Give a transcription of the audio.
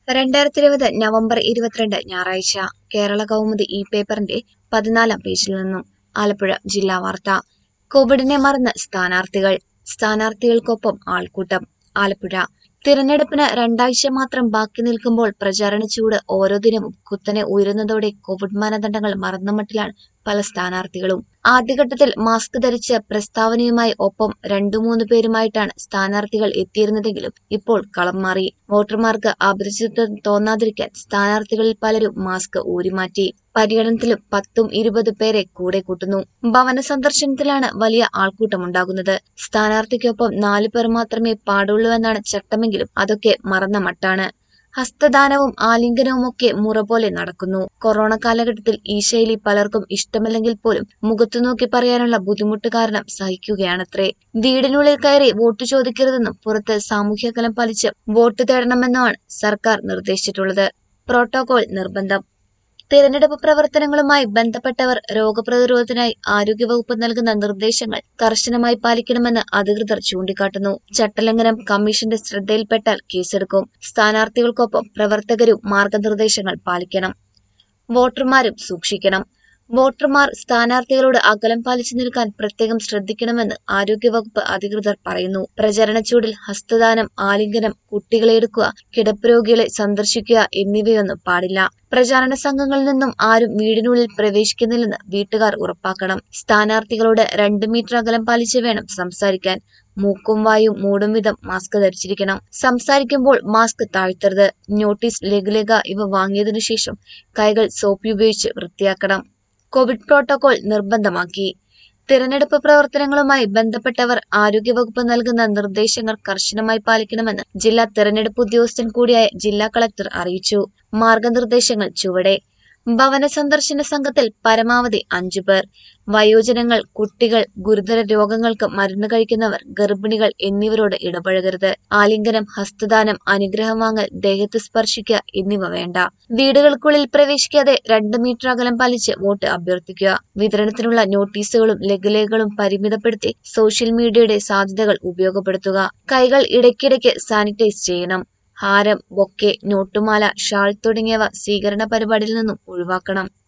രണ്ടായിരത്തി ഇരുപത് നവംബർ ഇരുപത്തിരണ്ട് ഞായറാഴ്ച കേരള കൗമുദി ഈ പേപ്പറിന്റെ പതിനാലാം പേജിൽ നിന്നും ആലപ്പുഴ ജില്ലാ വാർത്ത കോവിഡിനെ മറന്ന് സ്ഥാനാർത്ഥികൾ സ്ഥാനാർത്ഥികൾക്കൊപ്പം ആൾക്കൂട്ടം ആലപ്പുഴ തിരഞ്ഞെടുപ്പിന് രണ്ടാഴ്ച മാത്രം ബാക്കി നിൽക്കുമ്പോൾ പ്രചാരണ ചൂട് ഓരോ ദിനവും കുത്തനെ ഉയരുന്നതോടെ കോവിഡ് മാനദണ്ഡങ്ങൾ മറന്ന മട്ടിലാണ് പല സ്ഥാനാർത്ഥികളും ആദ്യഘട്ടത്തിൽ മാസ്ക് ധരിച്ച് പ്രസ്താവനയുമായി ഒപ്പം രണ്ടു മൂന്ന് പേരുമായിട്ടാണ് സ്ഥാനാർത്ഥികൾ എത്തിയിരുന്നതെങ്കിലും ഇപ്പോൾ കളം മാറി വോട്ടർമാർക്ക് അപരിചിതത്വം തോന്നാതിരിക്കാൻ സ്ഥാനാർത്ഥികളിൽ പലരും മാസ്ക് ഊരിമാറ്റി പര്യടനത്തിലും പത്തും ഇരുപത് പേരെ കൂടെ കൂട്ടുന്നു ഭവന സന്ദർശനത്തിലാണ് വലിയ ആൾക്കൂട്ടമുണ്ടാകുന്നത് സ്ഥാനാർത്ഥിക്കൊപ്പം നാലു പേർ മാത്രമേ പാടുള്ളൂവെന്നാണ് ചട്ടമെങ്കിലും അതൊക്കെ മറന്ന മട്ടാണ് ഹസ്തദാനവും ആലിംഗനവും ഒക്കെ മുറ പോലെ നടക്കുന്നു കൊറോണ കാലഘട്ടത്തിൽ ഈ ശൈലി പലർക്കും ഇഷ്ടമല്ലെങ്കിൽ പോലും മുഖത്തു നോക്കി പറയാനുള്ള ബുദ്ധിമുട്ട് കാരണം സഹിക്കുകയാണത്രേ വീടിനുള്ളിൽ കയറി വോട്ട് ചോദിക്കരുതെന്നും പുറത്ത് സാമൂഹ്യകലം പാലിച്ച് വോട്ട് തേടണമെന്നുമാണ് സർക്കാർ നിർദ്ദേശിച്ചിട്ടുള്ളത് പ്രോട്ടോകോൾ നിർബന്ധം തിരഞ്ഞെടുപ്പ് പ്രവർത്തനങ്ങളുമായി ബന്ധപ്പെട്ടവർ രോഗപ്രതിരോധത്തിനായി ആരോഗ്യവകുപ്പ് നൽകുന്ന നിർദ്ദേശങ്ങൾ കർശനമായി പാലിക്കണമെന്ന് അധികൃതർ ചൂണ്ടിക്കാട്ടുന്നു ചട്ടലംഘനം കമ്മീഷന്റെ ശ്രദ്ധയിൽപ്പെട്ടാൽ കേസെടുക്കും സ്ഥാനാർത്ഥികൾക്കൊപ്പം പ്രവർത്തകരും മാർഗനിർദ്ദേശങ്ങൾ പാലിക്കണം വോട്ടർമാരും സൂക്ഷിക്കണം വോട്ടർമാർ സ്ഥാനാർത്ഥികളോട് അകലം പാലിച്ചു നിൽക്കാൻ പ്രത്യേകം ശ്രദ്ധിക്കണമെന്ന് ആരോഗ്യവകുപ്പ് അധികൃതർ പറയുന്നു പ്രചരണ ചൂടിൽ ഹസ്തദാനം ആലിംഗനം കുട്ടികളെ എടുക്കുക കിടപ്പ് രോഗികളെ സന്ദർശിക്കുക എന്നിവയൊന്നും പാടില്ല പ്രചാരണ സംഘങ്ങളിൽ നിന്നും ആരും വീടിനുള്ളിൽ പ്രവേശിക്കുന്നില്ലെന്ന് വീട്ടുകാർ ഉറപ്പാക്കണം സ്ഥാനാർത്ഥികളോട് രണ്ട് മീറ്റർ അകലം പാലിച്ച് വേണം സംസാരിക്കാൻ മൂക്കും വായും മൂടും വിധം മാസ്ക് ധരിച്ചിരിക്കണം സംസാരിക്കുമ്പോൾ മാസ്ക് താഴ്ത്തരുത് നോട്ടീസ് ലഘുലേഖ ഇവ വാങ്ങിയതിനു ശേഷം കൈകൾ സോപ്പ് ഉപയോഗിച്ച് വൃത്തിയാക്കണം കോവിഡ് പ്രോട്ടോകോൾ നിർബന്ധമാക്കി തിരഞ്ഞെടുപ്പ് പ്രവർത്തനങ്ങളുമായി ബന്ധപ്പെട്ടവർ ആരോഗ്യവകുപ്പ് നൽകുന്ന നിർദ്ദേശങ്ങൾ കർശനമായി പാലിക്കണമെന്ന് ജില്ലാ തിരഞ്ഞെടുപ്പ് ഉദ്യോഗസ്ഥൻ കൂടിയായ ജില്ലാ കളക്ടർ അറിയിച്ചു മാർഗനിർദ്ദേശങ്ങൾ ചുവടെ ഭവന സന്ദർശന സംഘത്തിൽ പരമാവധി അഞ്ചു പേർ വയോജനങ്ങൾ കുട്ടികൾ ഗുരുതര രോഗങ്ങൾക്ക് മരുന്ന് കഴിക്കുന്നവർ ഗർഭിണികൾ എന്നിവരോട് ഇടപഴകരുത് ആലിംഗനം ഹസ്തദാനം അനുഗ്രഹം വാങ്ങൽ ദേഹത്ത് സ്പർശിക്കുക എന്നിവ വേണ്ട വീടുകൾക്കുള്ളിൽ പ്രവേശിക്കാതെ രണ്ട് മീറ്റർ അകലം പാലിച്ച് വോട്ട് അഭ്യർത്ഥിക്കുക വിതരണത്തിനുള്ള നോട്ടീസുകളും ലഘുലേഖകളും പരിമിതപ്പെടുത്തി സോഷ്യൽ മീഡിയയുടെ സാധ്യതകൾ ഉപയോഗപ്പെടുത്തുക കൈകൾ ഇടയ്ക്കിടയ്ക്ക് സാനിറ്റൈസ് ചെയ്യണം ഹാരം ബൊക്കെ നോട്ടുമാല ഷാൾ തുടങ്ങിയവ സ്വീകരണ പരിപാടിയിൽ നിന്നും ഒഴിവാക്കണം